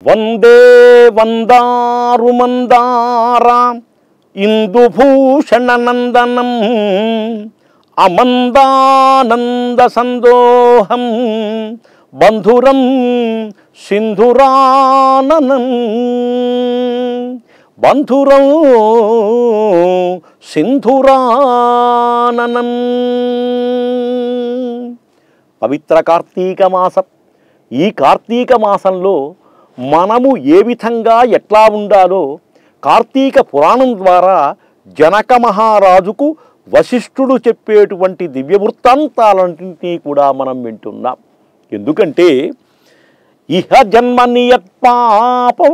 వందే వందారు మందారా ఇందుభూషణ నందనం అమందానంద సందోహం బంధురం సింధురాననం బంధురం సింధురాననం పవిత్ర కార్తీక మాసం ఈ కార్తీక మాసంలో మనము ఏ విధంగా ఎట్లా ఉండాలో కార్తీక పురాణం ద్వారా జనక మహారాజుకు వశిష్ఠుడు చెప్పేటువంటి దివ్య వృత్తాంతాలన్నింటినీ కూడా మనం వింటున్నాం ఎందుకంటే ఇహ జన్మని యత్పాపం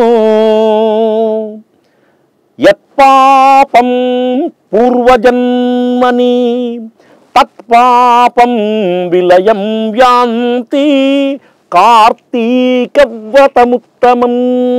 యత్పాపం పూర్వజన్మని తత్పాపం విలయం యాంతి కార్తీక వ్రతముత్తమం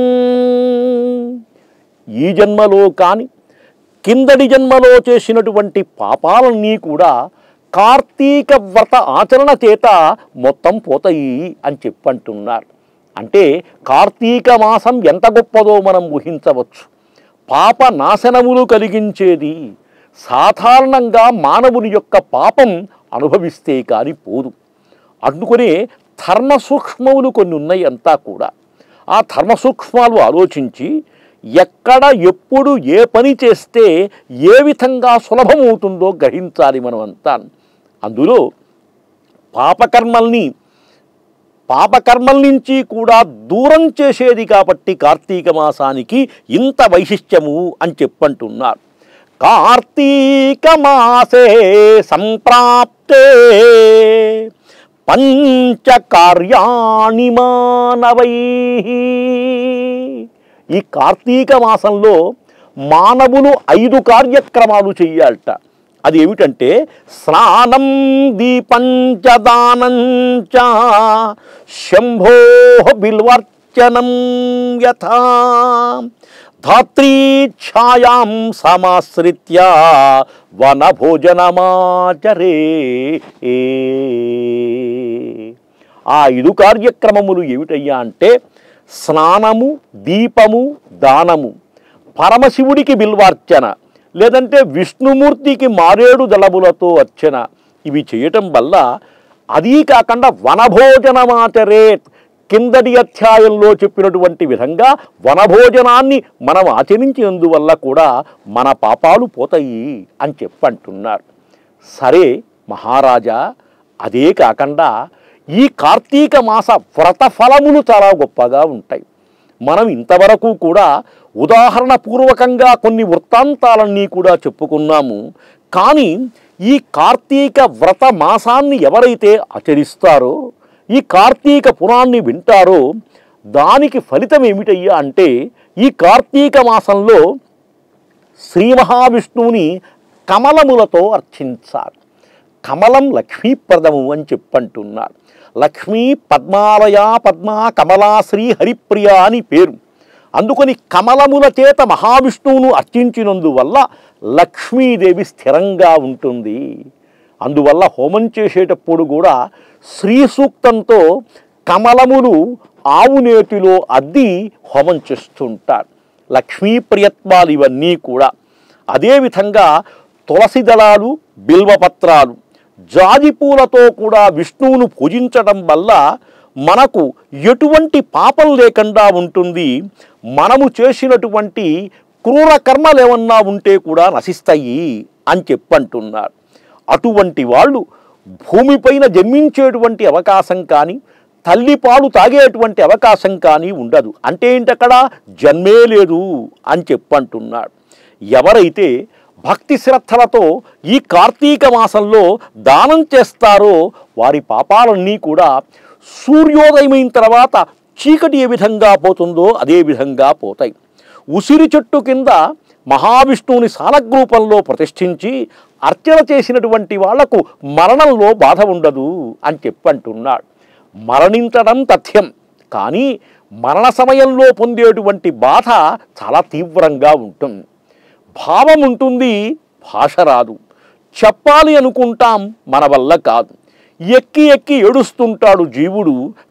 ఈ జన్మలో కాని కిందటి జన్మలో చేసినటువంటి పాపాలన్నీ కూడా కార్తీక వ్రత ఆచరణ చేత మొత్తం పోతాయి అని చెప్పంటున్నారు అంటే కార్తీక మాసం ఎంత గొప్పదో మనం ఊహించవచ్చు పాప నాశనములు కలిగించేది సాధారణంగా మానవుని యొక్క పాపం అనుభవిస్తే కాని పోదు అందుకనే ధర్మ సూక్ష్మములు కొన్ని ఉన్నాయి అంతా కూడా ఆ ధర్మ సూక్ష్మాలు ఆలోచించి ఎక్కడ ఎప్పుడు ఏ పని చేస్తే ఏ విధంగా సులభమవుతుందో గ్రహించాలి మనం అంతా అందులో పాపకర్మల్ని పాపకర్మల నుంచి కూడా దూరం చేసేది కాబట్టి కార్తీక మాసానికి ఇంత వైశిష్ట్యము అని చెప్పంటున్నారు కార్తీక మాసే సంప్రాప్తే పంచకార్యాణి మానవై ఈ కార్తీక మాసంలో మానవులు ఐదు కార్యక్రమాలు చెయ్యాలట అది ఏమిటంటే స్నానం దీపంచదానం చ శంభో బిల్వర్చనం యథా ధాత్రీఛాయాం సమాశ్రిత్య వనభోజనమాచరే ఆ ఐదు కార్యక్రమములు ఏమిటయ్యా అంటే స్నానము దీపము దానము పరమశివుడికి బిల్వార్చన లేదంటే విష్ణుమూర్తికి మారేడు దళములతో అర్చన ఇవి చేయటం వల్ల అదీ కాకుండా వనభోజనమాచరే కిందటి అధ్యాయంలో చెప్పినటువంటి విధంగా వనభోజనాన్ని మనం ఆచరించినందువల్ల కూడా మన పాపాలు పోతాయి అని చెప్పంటున్నారు సరే మహారాజా అదే కాకుండా ఈ కార్తీక మాస వ్రత ఫలములు చాలా గొప్పగా ఉంటాయి మనం ఇంతవరకు కూడా ఉదాహరణ పూర్వకంగా కొన్ని వృత్తాంతాలన్నీ కూడా చెప్పుకున్నాము కానీ ఈ కార్తీక వ్రత మాసాన్ని ఎవరైతే ఆచరిస్తారో ఈ కార్తీక పురాణాన్ని వింటారో దానికి ఫలితం ఏమిటయ్యా అంటే ఈ కార్తీక మాసంలో శ్రీ మహావిష్ణువుని కమలములతో అర్చించాలి కమలం లక్ష్మీప్రదము అని చెప్పంటున్నారు లక్ష్మీ పద్మాలయ పద్మ కమలాశ్రీ హరిప్రియ అని పేరు అందుకని కమలముల చేత మహావిష్ణువును అర్చించినందువల్ల లక్ష్మీదేవి స్థిరంగా ఉంటుంది అందువల్ల హోమం చేసేటప్పుడు కూడా శ్రీ సూక్తంతో కమలములు ఆవు నేతిలో అద్ది హోమం చేస్తుంటారు లక్ష్మీ ప్రియత్వాలు ఇవన్నీ కూడా అదేవిధంగా తులసి దళాలు బిల్వపత్రాలు జాజి పూలతో కూడా విష్ణువును పూజించడం వల్ల మనకు ఎటువంటి పాపం లేకుండా ఉంటుంది మనము చేసినటువంటి క్రూర కర్మలు ఏమన్నా ఉంటే కూడా నశిస్తాయి అని చెప్పంటున్నారు అటువంటి వాళ్ళు భూమిపైన జన్మించేటువంటి అవకాశం కానీ తల్లి పాలు తాగేటువంటి అవకాశం కానీ ఉండదు అంటే ఏంటక్కడ జన్మే లేదు అని చెప్పంటున్నాడు ఎవరైతే భక్తి శ్రద్ధలతో ఈ కార్తీక మాసంలో దానం చేస్తారో వారి పాపాలన్నీ కూడా సూర్యోదయమైన తర్వాత చీకటి ఏ విధంగా పోతుందో అదే విధంగా పోతాయి ఉసిరి చెట్టు కింద మహావిష్ణువుని సాలగ్రూపంలో ప్రతిష్ఠించి అర్చన చేసినటువంటి వాళ్లకు మరణంలో బాధ ఉండదు అని చెప్పంటున్నాడు మరణించడం తథ్యం కానీ మరణ సమయంలో పొందేటువంటి బాధ చాలా తీవ్రంగా ఉంటుంది భావం ఉంటుంది భాష రాదు చెప్పాలి అనుకుంటాం మన వల్ల కాదు ఎక్కి ఎక్కి ఏడుస్తుంటాడు జీవుడు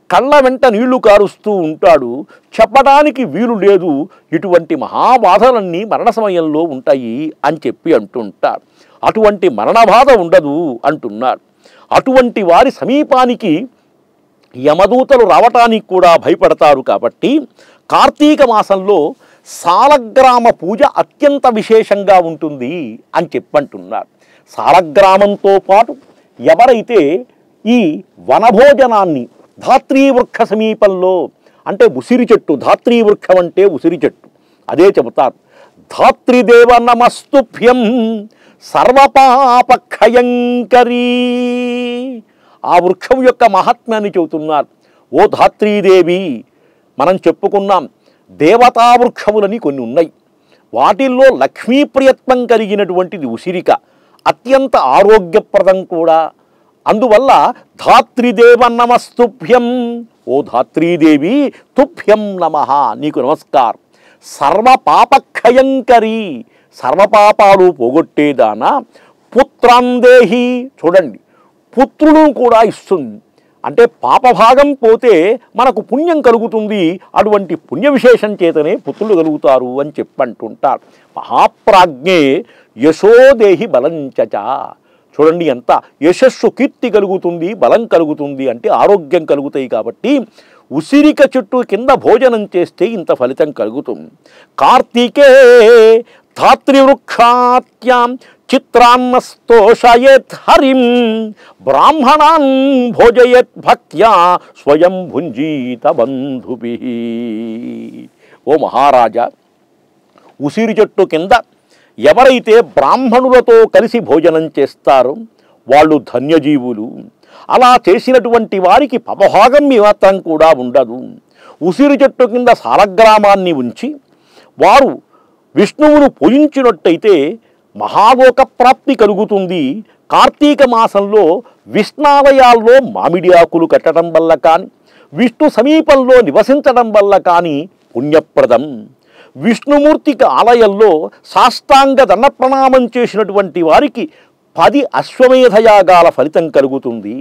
కళ్ళ వెంట నీళ్లు కారుస్తూ ఉంటాడు చెప్పడానికి వీలు లేదు ఇటువంటి మహాబాధలన్నీ మరణ సమయంలో ఉంటాయి అని చెప్పి అంటుంటారు అటువంటి మరణ బాధ ఉండదు అంటున్నారు అటువంటి వారి సమీపానికి యమదూతలు రావటానికి కూడా భయపడతారు కాబట్టి కార్తీక మాసంలో సాలగ్రామ పూజ అత్యంత విశేషంగా ఉంటుంది అని చెప్పంటున్నారు సాలగ్రామంతో పాటు ఎవరైతే ఈ వనభోజనాన్ని ధాత్రీవృక్ష సమీపంలో అంటే ఉసిరి చెట్టు ధాత్రీవృక్షం అంటే ఉసిరి చెట్టు అదే చెబుతారు ధాత్రిదేవ నమస్తుభ్యం సర్వపాపక్షయంకరీ ఆ వృక్షం యొక్క మహాత్మ్యాన్ని చెబుతున్నారు ఓ ధాత్రీదేవి మనం చెప్పుకున్నాం దేవతా వృక్షములని కొన్ని ఉన్నాయి వాటిల్లో లక్ష్మీప్రియత్వం కలిగినటువంటిది ఉసిరిక అత్యంత ఆరోగ్యప్రదం కూడా అందువల్ల ధాత్రిదేవ నమస్తుభ్యం ఓ ధాత్రీదేవి తుభ్యం నమ నీకు నమస్కారం సర్వపాపక్షయంకరీ సర్వపాపాలు పోగొట్టేదానా పుత్రాందేహి చూడండి పుత్రులను కూడా ఇస్తుంది అంటే పాపభాగం పోతే మనకు పుణ్యం కలుగుతుంది అటువంటి పుణ్య విశేషం చేతనే పుత్రులు కలుగుతారు అని చెప్పంటుంటారు మహాప్రాజ్ఞే యశోదేహి బలంచచ చూడండి ఎంత యశస్సు కీర్తి కలుగుతుంది బలం కలుగుతుంది అంటే ఆరోగ్యం కలుగుతాయి కాబట్టి ఉసిరిక చెట్టు కింద భోజనం చేస్తే ఇంత ఫలితం కలుగుతుంది కార్తీకే ధాత్రివృక్షాత్యాం చిత్రాన్నస్తోషయేత్ హరిం బ్రాహ్మణాన్ భోజయేత్ భక్త్యా స్వయం భుంజీత బంధుభి ఓ మహారాజా ఉసిరి చెట్టు కింద ఎవరైతే బ్రాహ్మణులతో కలిసి భోజనం చేస్తారో వాళ్ళు ధన్యజీవులు అలా చేసినటువంటి వారికి పపభాగం మాత్రం కూడా ఉండదు ఉసిరి చెట్టు కింద సాలగ్రామాన్ని ఉంచి వారు విష్ణువును పూజించినట్టయితే మహాలోక ప్రాప్తి కలుగుతుంది కార్తీక మాసంలో విష్ణాలయాల్లో మామిడి ఆకులు కట్టడం వల్ల కానీ విష్ణు సమీపంలో నివసించడం వల్ల కానీ పుణ్యప్రదం విష్ణుమూర్తికి ఆలయంలో సాష్టాంగ దండ ప్రణామం చేసినటువంటి వారికి పది అశ్వమేధయాగాల ఫలితం కలుగుతుంది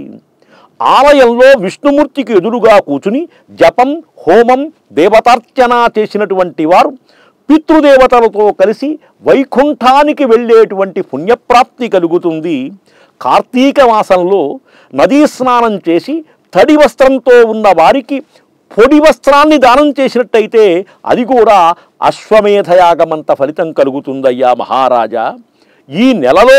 ఆలయంలో విష్ణుమూర్తికి ఎదురుగా కూర్చుని జపం హోమం దేవతార్చన చేసినటువంటి వారు పితృదేవతలతో కలిసి వైకుంఠానికి వెళ్ళేటువంటి పుణ్యప్రాప్తి కలుగుతుంది కార్తీక మాసంలో నదీ స్నానం చేసి తడి వస్త్రంతో ఉన్న వారికి పొడి వస్త్రాన్ని దానం చేసినట్టయితే అది కూడా అశ్వమేధయాగమంత ఫలితం కలుగుతుందయ్యా మహారాజా ఈ నెలలో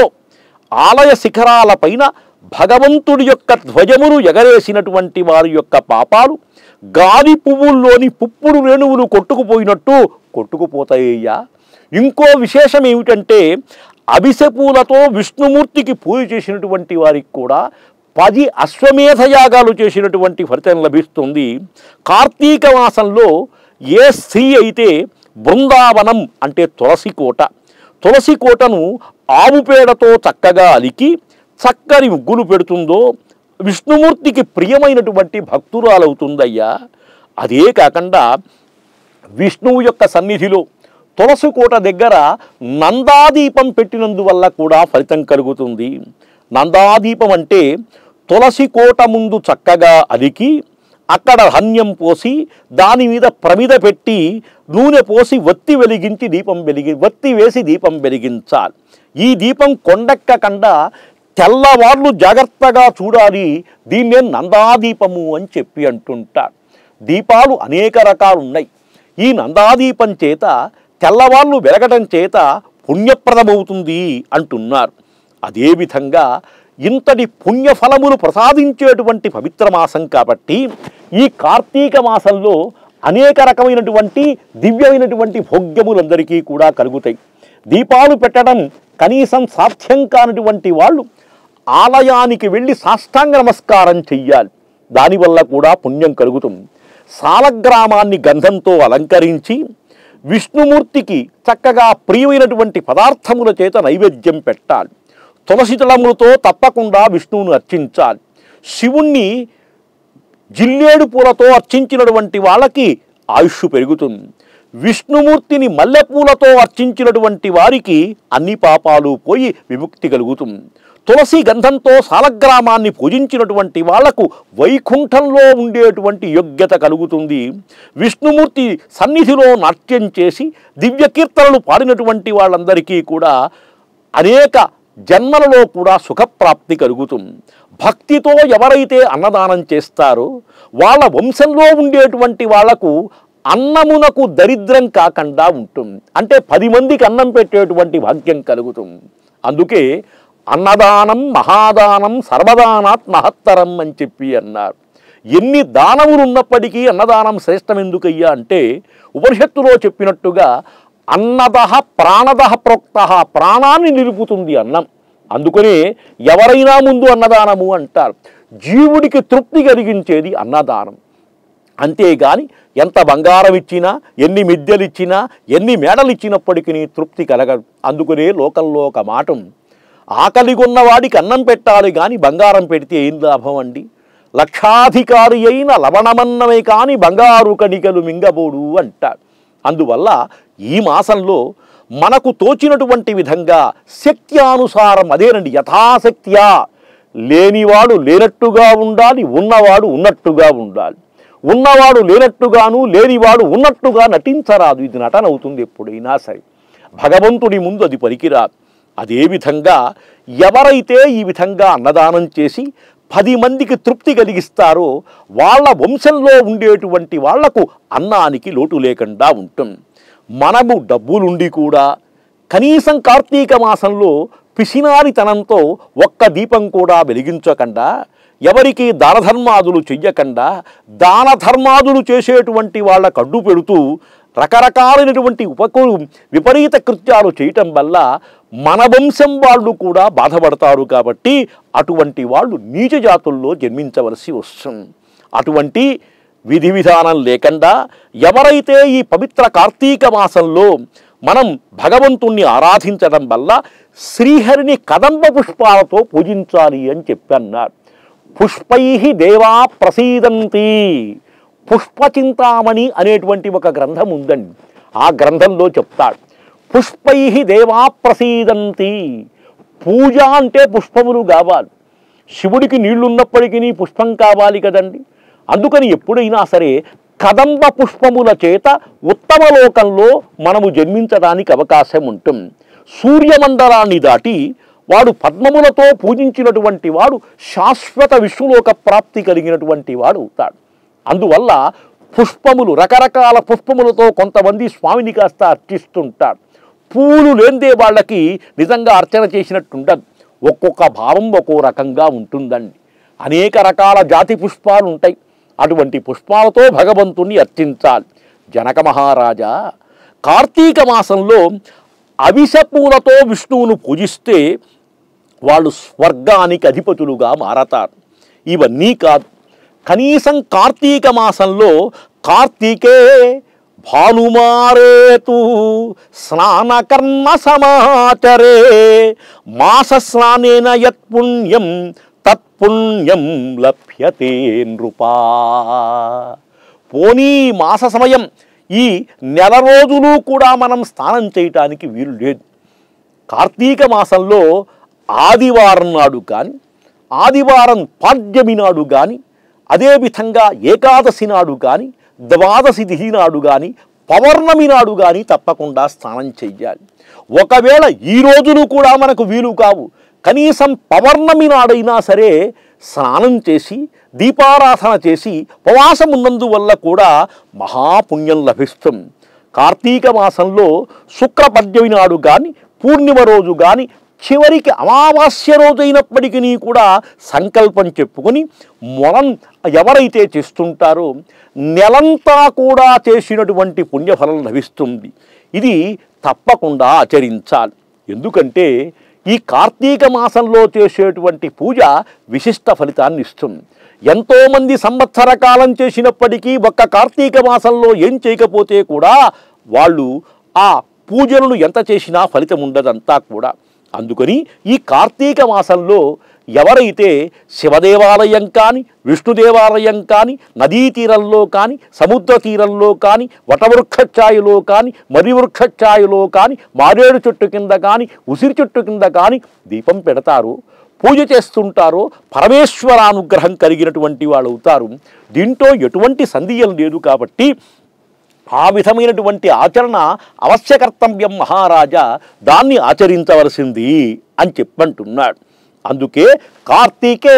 ఆలయ శిఖరాలపైన భగవంతుడి యొక్క ధ్వజమును ఎగరేసినటువంటి వారి యొక్క పాపాలు గాలి పువ్వుల్లోని పుప్పుడు రేణువులు కొట్టుకుపోయినట్టు కొట్టుకుపోతాయ్యా ఇంకో విశేషం ఏమిటంటే అభిష పూలతో విష్ణుమూర్తికి పూజ చేసినటువంటి వారికి కూడా పది అశ్వమేధ యాగాలు చేసినటువంటి ఫలితం లభిస్తుంది కార్తీక మాసంలో ఏ స్త్రీ అయితే బృందావనం అంటే తులసి కోట తులసి కోటను ఆవు పేడతో చక్కగా అలికి చక్కని ముగ్గులు పెడుతుందో విష్ణుమూర్తికి ప్రియమైనటువంటి భక్తురాలవుతుందయ్యా అదే కాకుండా విష్ణువు యొక్క సన్నిధిలో తులసి కోట దగ్గర నందాదీపం పెట్టినందువల్ల కూడా ఫలితం కలుగుతుంది నందాదీపం అంటే తులసి కోట ముందు చక్కగా అలికి అక్కడ ధాన్యం పోసి దాని మీద ప్రమిద పెట్టి నూనె పోసి వత్తి వెలిగించి దీపం వెలిగి వత్తి వేసి దీపం వెలిగించాలి ఈ దీపం కొండెక్కకుండా తెల్లవార్లు జాగ్రత్తగా చూడాలి దీన్నే నందాదీపము అని చెప్పి అంటుంటారు దీపాలు అనేక రకాలు ఉన్నాయి ఈ నందాదీపం చేత తెల్లవార్లు వెలగటం చేత పుణ్యప్రదమవుతుంది అంటున్నారు అదేవిధంగా ఇంతటి పుణ్యఫలములు ప్రసాదించేటువంటి పవిత్ర మాసం కాబట్టి ఈ కార్తీక మాసంలో అనేక రకమైనటువంటి దివ్యమైనటువంటి భోగ్యములందరికీ కూడా కలుగుతాయి దీపాలు పెట్టడం కనీసం సాధ్యం కానటువంటి వాళ్ళు ఆలయానికి వెళ్ళి సాష్టాంగ నమస్కారం చెయ్యాలి దానివల్ల కూడా పుణ్యం కలుగుతుంది సాలగ్రామాన్ని గంధంతో అలంకరించి విష్ణుమూర్తికి చక్కగా ప్రియమైనటువంటి పదార్థముల చేత నైవేద్యం పెట్టాలి తులసి దళములతో తప్పకుండా విష్ణువును అర్చించాలి శివుణ్ణి జిల్లేడు పూలతో అర్చించినటువంటి వాళ్ళకి ఆయుష్ పెరుగుతుంది విష్ణుమూర్తిని మల్లెపూలతో అర్చించినటువంటి వారికి అన్ని పాపాలు పోయి విముక్తి కలుగుతుంది తులసి గంధంతో సాలగ్రామాన్ని పూజించినటువంటి వాళ్లకు వైకుంఠంలో ఉండేటువంటి యోగ్యత కలుగుతుంది విష్ణుమూర్తి సన్నిధిలో నాట్యం చేసి దివ్య కీర్తనలు పాడినటువంటి వాళ్ళందరికీ కూడా అనేక జన్మలలో కూడా సుఖప్రాప్తి కలుగుతుంది భక్తితో ఎవరైతే అన్నదానం చేస్తారో వాళ్ళ వంశంలో ఉండేటువంటి వాళ్లకు అన్నమునకు దరిద్రం కాకుండా ఉంటుంది అంటే పది మందికి అన్నం పెట్టేటువంటి భాగ్యం కలుగుతుంది అందుకే అన్నదానం మహాదానం సర్వదానాత్ మహత్తరం అని చెప్పి అన్నారు ఎన్ని దానములు ఉన్నప్పటికీ అన్నదానం శ్రేష్టం ఎందుకయ్యా అంటే ఉపనిషత్తులో చెప్పినట్టుగా అన్నదహ ప్రాణదహ ప్రోక్త ప్రాణాన్ని నిలుపుతుంది అన్నం అందుకనే ఎవరైనా ముందు అన్నదానము అంటారు జీవుడికి తృప్తి కలిగించేది అన్నదానం అంతేగాని ఎంత బంగారం ఇచ్చినా ఎన్ని మిద్దెలు ఇచ్చినా ఎన్ని మేడలు ఇచ్చినప్పటికీ తృప్తి కలగదు అందుకనే లోకంలో ఒక మాట ఉంది. ఆకలిగొన్న వాడికి అన్నం పెట్టాలి కానీ బంగారం పెడితే ఏం లాభం అండి లక్షాధికారి అయిన లవణమన్నమే కాని బంగారు కణికలు మింగబోడు అంటారు అందువల్ల ఈ మాసంలో మనకు తోచినటువంటి విధంగా శక్త్యానుసారం అదేనండి యథాశక్త్యా లేనివాడు లేనట్టుగా ఉండాలి ఉన్నవాడు ఉన్నట్టుగా ఉండాలి ఉన్నవాడు లేనట్టుగాను లేనివాడు ఉన్నట్టుగా నటించరాదు ఇది నటన అవుతుంది ఎప్పుడైనా సరే భగవంతుడి ముందు అది పనికిరాదు అదేవిధంగా ఎవరైతే ఈ విధంగా అన్నదానం చేసి పది మందికి తృప్తి కలిగిస్తారో వాళ్ళ వంశంలో ఉండేటువంటి వాళ్లకు అన్నానికి లోటు లేకుండా ఉంటుంది మనము డబ్బులుండి కూడా కనీసం కార్తీక మాసంలో పిసినారితనంతో ఒక్క దీపం కూడా వెలిగించకుండా ఎవరికి దాన ధర్మాదులు చెయ్యకుండా దాన ధర్మాదులు చేసేటువంటి వాళ్ళ కడ్డు పెడుతూ రకరకాలైనటువంటి ఉపకు విపరీత కృత్యాలు చేయటం వల్ల మన వంశం వాళ్ళు కూడా బాధపడతారు కాబట్టి అటువంటి వాళ్ళు నీచ జాతుల్లో జన్మించవలసి వస్తుంది అటువంటి విధి విధానం లేకుండా ఎవరైతే ఈ పవిత్ర కార్తీక మాసంలో మనం భగవంతుణ్ణి ఆరాధించడం వల్ల శ్రీహరిని కదంబ పుష్పాలతో పూజించాలి అని చెప్పన్నారు పుష్పై దేవా ప్రసీదంతి పుష్పచింతామణి అనేటువంటి ఒక గ్రంథం ఉందండి ఆ గ్రంథంలో చెప్తాడు పుష్పై దేవా ప్రసీదంతి పూజ అంటే పుష్పములు కావాలి శివుడికి నీళ్లున్నప్పటికీ పుష్పం కావాలి కదండి అందుకని ఎప్పుడైనా సరే కదంబ పుష్పముల చేత ఉత్తమ లోకంలో మనము జన్మించడానికి అవకాశం ఉంటుంది సూర్యమండలాన్ని దాటి వాడు పద్మములతో పూజించినటువంటి వాడు శాశ్వత విష్ణులోక ప్రాప్తి కలిగినటువంటి వాడు అవుతాడు అందువల్ల పుష్పములు రకరకాల పుష్పములతో కొంతమంది స్వామిని కాస్త అర్చిస్తుంటారు పూలు లేందే వాళ్ళకి నిజంగా అర్చన చేసినట్టు ఉండదు ఒక్కొక్క భావం ఒక్కో రకంగా ఉంటుందండి అనేక రకాల జాతి పుష్పాలు ఉంటాయి అటువంటి పుష్పాలతో భగవంతుణ్ణి అర్చించాలి జనక మహారాజా కార్తీక మాసంలో అవిస పూలతో విష్ణువును పూజిస్తే వాళ్ళు స్వర్గానికి అధిపతులుగా మారతారు ఇవన్నీ కాదు కనీసం కార్తీక మాసంలో కార్తీకే భానుమారేతు స్నానకర్మ సమాచరే మాస స్నానేన యత్పుణ్యం తత్పుణ్యం లభ్యతే నృపా పోనీ మాస సమయం ఈ నెల రోజులు కూడా మనం స్నానం చేయటానికి వీలు లేదు కార్తీక మాసంలో ఆదివారం నాడు కానీ ఆదివారం పాడ్యమి నాడు కానీ అదేవిధంగా ఏకాదశి నాడు కానీ ద్వాదశి తిథి నాడు కానీ పౌర్ణమి నాడు కానీ తప్పకుండా స్నానం చెయ్యాలి ఒకవేళ ఈ రోజులు కూడా మనకు వీలు కావు కనీసం పౌర్ణమి నాడైనా సరే స్నానం చేసి దీపారాధన చేసి ఉపవాసం ఉన్నందువల్ల కూడా మహాపుణ్యం లభిస్తుంది కార్తీక మాసంలో శుక్రపద్యమి నాడు కానీ పూర్ణిమ రోజు కానీ చివరికి అమావాస్య రోజైనప్పటికీ కూడా సంకల్పం చెప్పుకొని మొలం ఎవరైతే చేస్తుంటారో నెలంతా కూడా చేసినటువంటి పుణ్యఫలం లభిస్తుంది ఇది తప్పకుండా ఆచరించాలి ఎందుకంటే ఈ కార్తీక మాసంలో చేసేటువంటి పూజ విశిష్ట ఫలితాన్ని ఇస్తుంది ఎంతోమంది సంవత్సర కాలం చేసినప్పటికీ ఒక్క కార్తీక మాసంలో ఏం చేయకపోతే కూడా వాళ్ళు ఆ పూజలను ఎంత చేసినా ఫలితం ఉండదంతా కూడా అందుకని ఈ కార్తీక మాసంలో ఎవరైతే శివదేవాలయం కానీ విష్ణు దేవాలయం కానీ నదీ తీరంలో కానీ సముద్ర తీరంలో కానీ వటవృక్షఛాయలో కానీ మరి వృక్షఛాయలో కానీ మారేడు చెట్టు కింద కానీ ఉసిరి చెట్టు కింద కానీ దీపం పెడతారు పూజ చేస్తుంటారో పరమేశ్వరానుగ్రహం కలిగినటువంటి వాళ్ళు అవుతారు దీంట్లో ఎటువంటి సందేహం లేదు కాబట్టి ఆ విధమైనటువంటి ఆచరణ అవశ్యకర్తవ్యం మహారాజా దాన్ని ఆచరించవలసింది అని చెప్పంటున్నాడు అందుకే కార్తీకే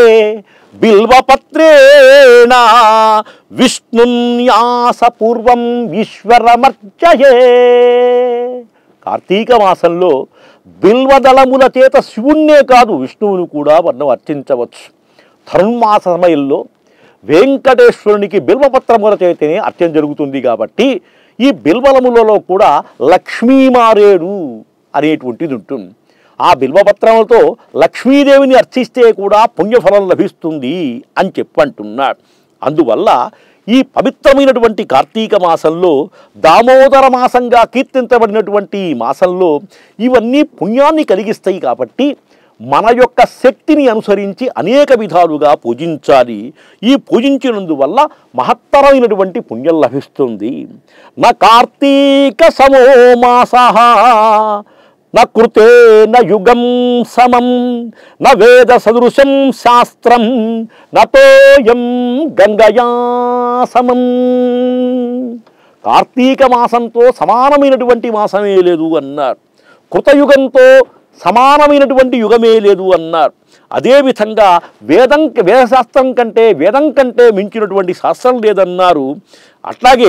బిల్వపత్రేణ విష్ణున్యాస పూర్వం ఈశ్వరమర్చయే కార్తీక మాసంలో బిల్వదళముల చేత శివుణ్ణే కాదు విష్ణువును కూడా మనం అర్చించవచ్చు ధనుర్మాస సమయంలో వెంకటేశ్వరునికి బిల్వపత్రముల చేతనే అర్చన జరుగుతుంది కాబట్టి ఈ బిల్వలములలో కూడా లక్ష్మీమారేడు అనేటువంటిది ఉంటుంది ఆ బిల్వపత్రములతో లక్ష్మీదేవిని అర్చిస్తే కూడా పుణ్యఫలం లభిస్తుంది అని చెప్పంటున్నాడు అందువల్ల ఈ పవిత్రమైనటువంటి కార్తీక మాసంలో దామోదర మాసంగా కీర్తించబడినటువంటి ఈ మాసంలో ఇవన్నీ పుణ్యాన్ని కలిగిస్తాయి కాబట్టి మన యొక్క శక్తిని అనుసరించి అనేక విధాలుగా పూజించాలి ఈ పూజించినందువల్ల మహత్తరమైనటువంటి పుణ్యం లభిస్తుంది నా కార్తీక సమో మాస న కృతే న యుగం సమం న వేద సదృశం శాస్త్రం నతోయం గంగయా సమం కార్తీక మాసంతో సమానమైనటువంటి మాసమే లేదు అన్నారు కృతయుగంతో సమానమైనటువంటి యుగమే లేదు అన్నారు అదేవిధంగా వేదం వేదశాస్త్రం కంటే వేదం కంటే మించినటువంటి శాస్త్రం లేదన్నారు అట్లాగే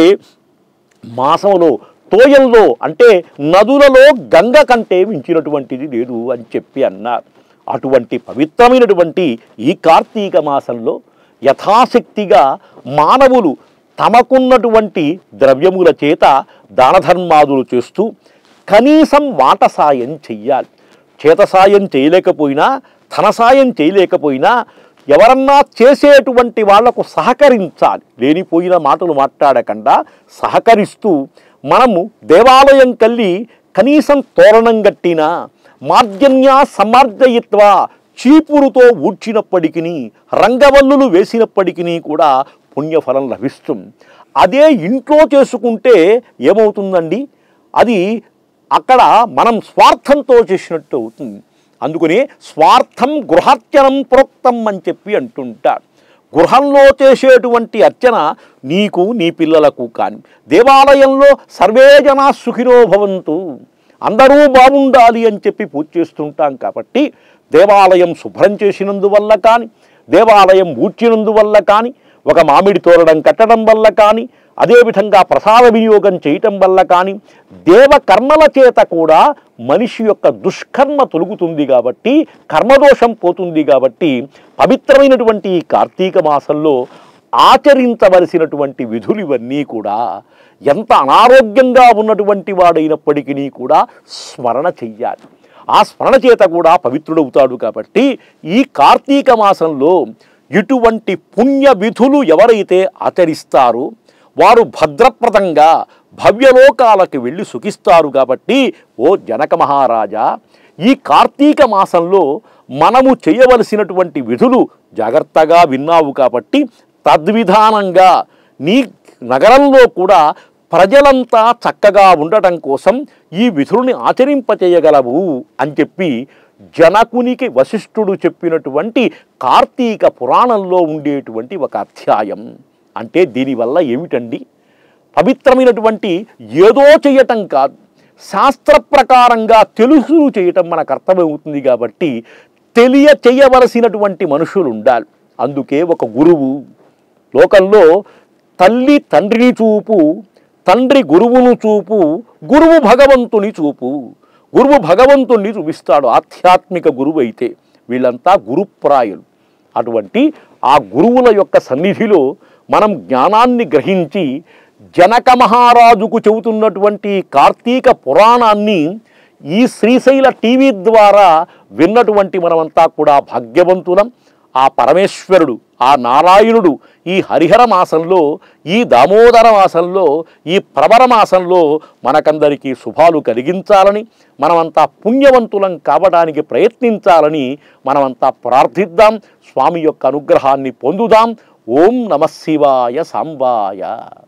మాసంలో తోయల్లో అంటే నదులలో గంగ కంటే మించినటువంటిది లేదు అని చెప్పి అన్నారు అటువంటి పవిత్రమైనటువంటి ఈ కార్తీక మాసంలో యథాశక్తిగా మానవులు తమకున్నటువంటి ద్రవ్యముల చేత దానధర్మాదులు చేస్తూ కనీసం మాట సాయం చెయ్యాలి చేత సాయం చేయలేకపోయినా ధన సాయం చేయలేకపోయినా ఎవరన్నా చేసేటువంటి వాళ్లకు సహకరించాలి లేనిపోయిన మాటలు మాట్లాడకుండా సహకరిస్తూ మనము దేవాలయం కల్లి కనీసం తోరణం గట్టినా మార్జన్య సమార్జయిత్వ చీపురుతో ఊడ్చినప్పటికీ రంగవల్లులు వేసినప్పటికీ కూడా పుణ్యఫలం లభిస్తుంది అదే ఇంట్లో చేసుకుంటే ఏమవుతుందండి అది అక్కడ మనం స్వార్థంతో చేసినట్టు అవుతుంది అందుకని స్వార్థం గృహార్చనం ప్రోక్తం అని చెప్పి అంటుంటారు గృహంలో చేసేటువంటి అర్చన నీకు నీ పిల్లలకు కానీ దేవాలయంలో సర్వే జనా సుఖినో భవంతు అందరూ బాగుండాలి అని చెప్పి పూజ చేస్తుంటాం కాబట్టి దేవాలయం శుభ్రం చేసినందువల్ల కానీ దేవాలయం ఊడ్చినందువల్ల కానీ ఒక మామిడి తోరణం కట్టడం వల్ల కానీ అదేవిధంగా ప్రసాద వినియోగం చేయటం వల్ల కానీ దేవకర్మల చేత కూడా మనిషి యొక్క దుష్కర్మ తొలుగుతుంది కాబట్టి కర్మదోషం పోతుంది కాబట్టి పవిత్రమైనటువంటి ఈ కార్తీక మాసంలో ఆచరించవలసినటువంటి విధులు ఇవన్నీ కూడా ఎంత అనారోగ్యంగా ఉన్నటువంటి వాడైనప్పటికీ కూడా స్మరణ చెయ్యాలి ఆ స్మరణ చేత కూడా పవిత్రుడవుతాడు కాబట్టి ఈ కార్తీక మాసంలో ఇటువంటి పుణ్య విధులు ఎవరైతే ఆచరిస్తారో వారు భద్రప్రదంగా భవ్యలోకాలకు వెళ్ళి సుఖిస్తారు కాబట్టి ఓ జనక మహారాజా ఈ కార్తీక మాసంలో మనము చేయవలసినటువంటి విధులు జాగ్రత్తగా విన్నావు కాబట్టి తద్విధానంగా నీ నగరంలో కూడా ప్రజలంతా చక్కగా ఉండటం కోసం ఈ విధుల్ని ఆచరింపచేయగలవు అని చెప్పి జనకునికి వశిష్ఠుడు చెప్పినటువంటి కార్తీక పురాణంలో ఉండేటువంటి ఒక అధ్యాయం అంటే దీనివల్ల ఏమిటండి పవిత్రమైనటువంటి ఏదో చేయటం కాదు శాస్త్ర ప్రకారంగా తెలుసు చేయటం మన కర్తవ్యమవుతుంది కాబట్టి తెలియ చేయవలసినటువంటి మనుషులు ఉండాలి అందుకే ఒక గురువు లోకంలో తల్లి తండ్రిని చూపు తండ్రి గురువును చూపు గురువు భగవంతుని చూపు గురువు భగవంతుణ్ణి చూపిస్తాడు ఆధ్యాత్మిక గురువు అయితే వీళ్ళంతా గురుప్రాయులు అటువంటి ఆ గురువుల యొక్క సన్నిధిలో మనం జ్ఞానాన్ని గ్రహించి జనక మహారాజుకు చెబుతున్నటువంటి కార్తీక పురాణాన్ని ఈ శ్రీశైల టీవీ ద్వారా విన్నటువంటి మనమంతా కూడా భాగ్యవంతులం ఆ పరమేశ్వరుడు ఆ నారాయణుడు ఈ హరిహర మాసంలో ఈ దామోదర మాసంలో ఈ ప్రవర మాసంలో మనకందరికీ శుభాలు కలిగించాలని మనమంతా పుణ్యవంతులం కావడానికి ప్రయత్నించాలని మనమంతా ప్రార్థిద్దాం స్వామి యొక్క అనుగ్రహాన్ని పొందుదాం ఓం నమ శివాయ సాంబాయ